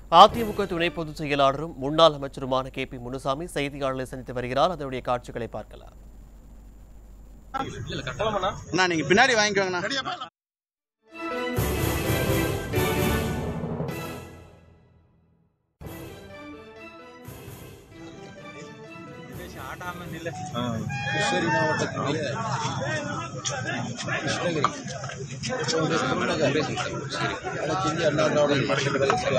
அதிமுக துணை பொதுச் செயலாளரும் முன்னாள் அமைச்சருமான கே பி முனுசாமி செய்தியாளர்களை சந்தித்து வருகிறார் அதனுடைய காட்சிகளை பார்க்கலாம் அண்ணா நீங்க பின்னாடி வாங்கிக்கோங்கண்ணா கிருஷ்ணகிரி மாவட்டத்தினுடைய கிருஷ்ணகிரி இப்பொழுது தமிழக அனைத்து இந்திய அண்ணா திராவிட முன்னேற்றக் கழகத்தின்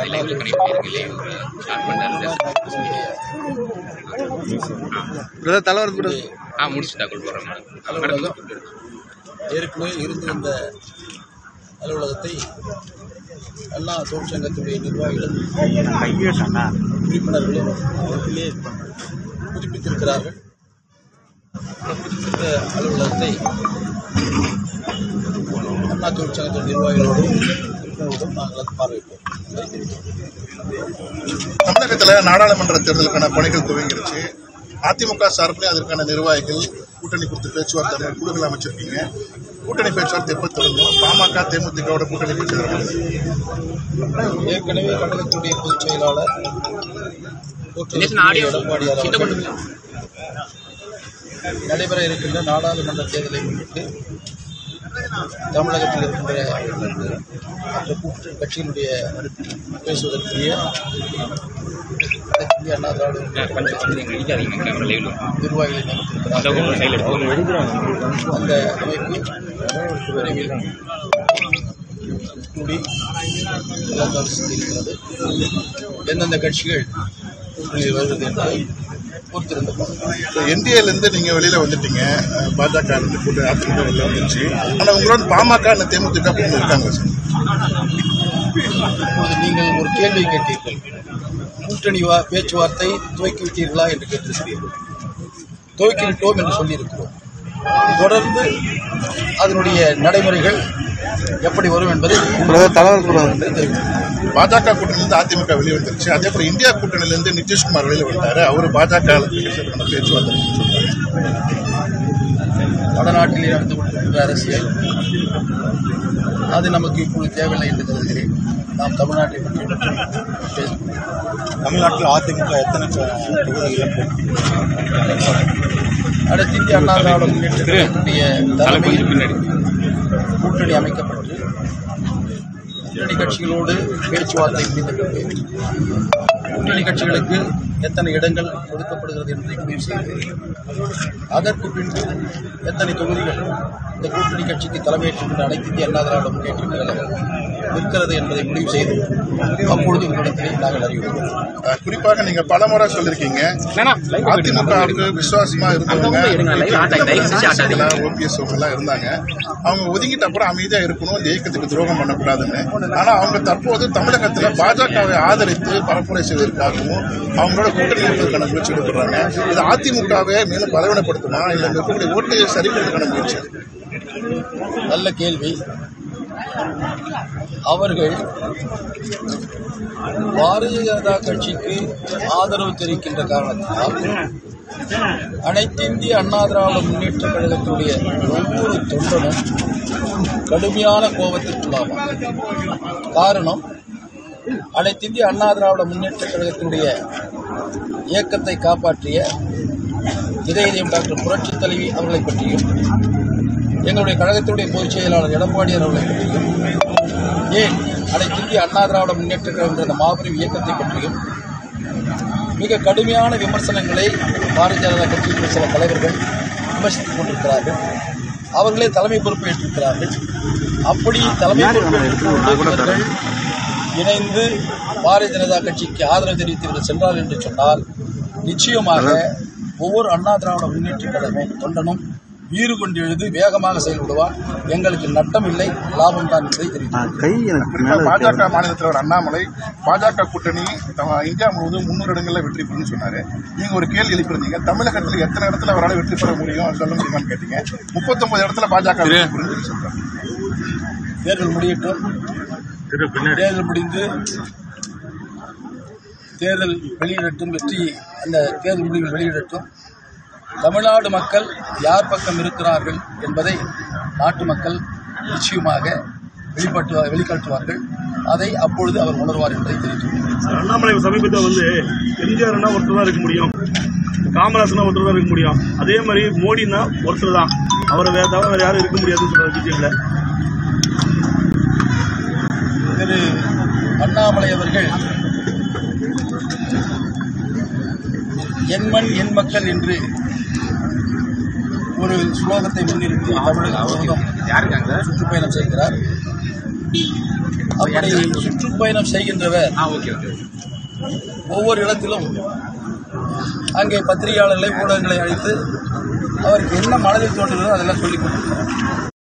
பிரதர் தலைவர் பிரதர் ஆ முடிச்சுட்டா கொண்டு வரோம் அலுவலகம் ஏற்கனவே இருந்து வந்த அலுவலகத்தை அண்ணா தொழிற்சங்கத்தினுடைய நிர்வாகிகளும் உறுப்பினர்களும் அவர்களே புதுப்பித்திருக்கிறார்கள் அந்த புதுப்பித்த அலுவலகத்தை அண்ணா தொழிற்சங்கத்தின் நிர்வாகிகளோடும் உறுப்பினரோடும் நாங்கள் பார்வையிட்டோம் தமிழகத்துல நாடாளுமன்ற தேர்தலுக்கான பணிகள் துவங்கிருச்சு அதிமுக சார்பில் அதற்கான நிர்வாகிகள் கூட்டணி குறித்து பேச்சுவார்த்தை குழுக்கள் அமைச்சிருக்கீங்க கூட்டணி பேச்சுவார்த்தை எப்ப தொடங்கும் பாமக தேமுதிகவோட கூட்டணி பேச்சுவார்த்தை ஏற்கனவே கழகத்துடைய பொதுச் செயலாளர் நேற்று ஆடியோ எடப்பாடியார் சின்ன அவர்கள் நடைபெற இருக்கின்ற நாடாளுமன்ற தேர்தலை முன்னிட்டு தமிழகத்தில் இருக்கின்ற மற்ற கூட்டு கட்சியினுடைய பேசுவதற்குரிய அனைத்து இந்திய அண்ணா திராவிட முன்னேற்றக் கழகத்தின் நிர்வாகிகளை நியமித்திருக்கிறார்கள் அந்த அமைப்பு விரைவில் கூடி கலந்தாலோசித்து இருக்கிறது எந்தெந்த கட்சிகள் கூட்டணியில் வருவது என்பதை பொறுத்திருந்து பார்க்கலாம் என்டிஏல இருந்து நீங்க வெளியில வந்துட்டீங்க அஹ் பாஜக இருந்து கூட்டணி அதிமுக வெளில வந்துருச்சு ஆனா உங்களோட பாமக இந்த தேமுதிக கூட்டணி இருக்காங்க சார். இப்பொழுது நீங்கள் ஒரு கேள்வி கேட்டீர்கள் கூட்டணி வா- பேச்சுவார்த்தை துவக்கி விட்டீர்களா என்று கேட்டிருக்கிறீர்கள் துவக்கி விட்டோம் என்று சொல்லியிருக்கிறோம் தொடர்ந்து அதனுடைய நடைமுறைகள் எப்படி வரும் என்பதை பிரதர் தலைவர் பிரதர் தெரிவிக்கிறேன். பாஜக கூட்டணியில இருந்து அதிமுக வெளியே வந்துருச்சு அதே போல இந்தியா கூட்டணியில இருந்து நிதிஷ்குமார் வெளியில வந்தாரு அவர் பாஜக பேசுறதுக்கான பேச்சுவார்த்தை சொல்றாரு வடநாட்டிலே நடந்து கொண்டிருக்கின்ற அரசியல் அது நமக்கு இப்பொழுது தேவையில்லை என்று கருதுகிறேன் நாம் தமிழ்நாட்டை பற்றி மட்டும் பேசுவோம் தமிழ்நாட்டில் அதிமுக எத்தனை தொகுதி இழப்பு அடுத்து இந்திய அண்ணா திராவிட முன்னேற்ற கழகத்தினுடைய தலைமையில் கூட்டணி அமைக்கப்பட்டு கூட்டணி கட்சிகளோடு பேச்சுவார்த்தை முடிந்த பிறகு கூட்டணி கட்சிகளுக்கு எத்தனை இடங்கள் ஒதுக்கப்படுகிறது என்பதை முடிவு செய்து அதற்கு பின்பு எத்தனை தொகுதிகள் இந்த கூட்டணி கட்சிக்கு தலைமையேற்றுகின்ற அனைத்து இந்திய அண்ணா திராவிட முன்னேற்ற கழகம் இருக்கிறது என்பதை முடிவு செய்து அப்பொழுது உங்களிடத்திலே நாங்கள் அறிவிக்கிறோம் அஹ் குறிப்பாக நீங்க பலமுறை சொல்லிருக்கீங்க அதிமுகவுக்கு விசுவாசமா இருந்தவங்க ஓபிஎஸ் எல்லாம் இருந்தாங்க அவங்க ஒதுங்கிட்ட அப்புறம் அமைதியா இருக்கணும் இந்த இயக்கத்துக்கு துரோகம் பண்ணக்கூடாதுன்னு ஆனா அவங்க தற்போது தமிழகத்துல பாஜகவை ஆதரித்து பரப்புரை செய்வதற்காகவும் அவங்களோட கூட்டணி இருப்பதற்கான முயற்சி எடுக்கிறாங்க இது அதிமுகவை மேலும் பலவீனப்படுத்துமா இல்ல இங்க இருக்கக்கூடிய ஓட்டையை சரி பண்ணுறதுக்கான முயற்சி நல்ல கேள்வி அவர்கள் பாரதிய ஜனதா கட்சிக்கு ஆதரவு தெரிவிக்கின்ற காரணத்தினால் அனைத்து இந்திய அண்ணா திராவிட முன்னேற்ற கழகத்தினுடைய ஒவ்வொரு தொண்டனும் கடுமையான கோபத்திற்குள்ளாவார் காரணம் அனைத்து இந்திய அண்ணா திராவிட முன்னேற்ற கழகத்தினுடைய இயக்கத்தை காப்பாற்றிய இதயம் டாக்டர் புரட்சித் தலைவி அவர்களை பற்றியும் எங்களுடைய கழகத்தினுடைய பொதுச் செயலாளர் எடப்பாடியார் அவர்களை பற்றியும் ஏன் அனைத்து இந்திய அண்ணா திராவிட முன்னேற்ற கழகம் என்ற அந்த மாபெரும் இயக்கத்தை பற்றியும் மிக கடுமையான விமர்சனங்களை பாரதிய ஜனதா கட்சியின் சில தலைவர்கள் விமர்சித்துக் கொண்டிருக்கிறார்கள் அவர்களே தலைமை பொறுப்பை ஏற்றிருக்கிறார்கள் அப்படி தலைமை பொறுப்பை ஏற்றுக்கொண்டவர்கள் இணைந்து பாரதிய ஜனதா கட்சிக்கு ஆதரவு தெரிவித்தவர்கள் சென்றார் என்று சொன்னால் நிச்சயமாக ஒவ்வொரு அண்ணா திராவிட முன்னேற்ற கழகம் தொண்டனும் வீறு கொண்டு எழுது வேகமாக செயல்படுவார் எங்களுக்கு நட்டம் இல்லை லாபம் தான் என்பதை தெரிவித்தார் கை எனக்கு குறிப்பா பாஜக மாநில தலைவர் அண்ணாமலை பாஜக கூட்டணி தம- இந்தியா முழுவதும் முன்னூறு இடங்கள்ல வெற்றி பெறும்னு சொன்னாரு நீங்க ஒரு கேள்வி எழுப்பியிருந்தீங்க தமிழகத்துல எத்தனை இடத்துல அவரால் வெற்றி பெற முடியும் சொல்ல முடியுமான்னு கேட்டீங்க முப்பத்தொன்பது இடத்துல பாஜக வெற்றி பெறும்னு சொல்லி சொல்றாங்க தேர்தல் முடியட்டும் தேர்தல் முடிந்து தேர்தல் வெளியிடட்டும் வெற்றி அந்த தேர்தல் முடிவில் வெளியிடட்டும் தமிழ்நாடு மக்கள் யார் பக்கம் இருக்கிறார்கள் என்பதை நாட்டு மக்கள் நிச்சயமாக வெளிப்பட்டு வெளிக்காட்டுவார்கள் அதை அப்பொழுது அவர் உணர்வார் என்பதை தெரிவித்துள்ளார் அண்ணாமலை சமீபத்தில் வந்து எம்ஜிஆர்னா ஒருத்தர் தான் இருக்க முடியும் காமராஜ்னா ஒருத்தர் தான் இருக்க முடியும் அதே மாதிரி மோடினா ஒருத்தர் தான் அவரை வேற தவிர வேற யாரும் இருக்க முடியாதுன்னு சொல்றாரு பிஜேபியில் திரு அண்ணாமலை அவர்கள் என் மண் என் மக்கள் என்று ஒரு ஸ்லோகத்தை முன்னிறுத்தி தமிழகம் முழுவதும் யாருக்காங்க சுற்றுப்பயணம் செய்கிறார் அப்படி சுற்றுப்பயணம் செய்கின்றவர் ஆ ஓகே ஓகே ஒவ்வொரு இடத்திலும் அங்கே பத்திரிகையாளர்களை ஊடகங்களை அழைத்து அவருக்கு என்ன மனதில் தோன்றுகிறதோ அதெல்லாம் சொல்லிக் கொண்டிருக்கிறார்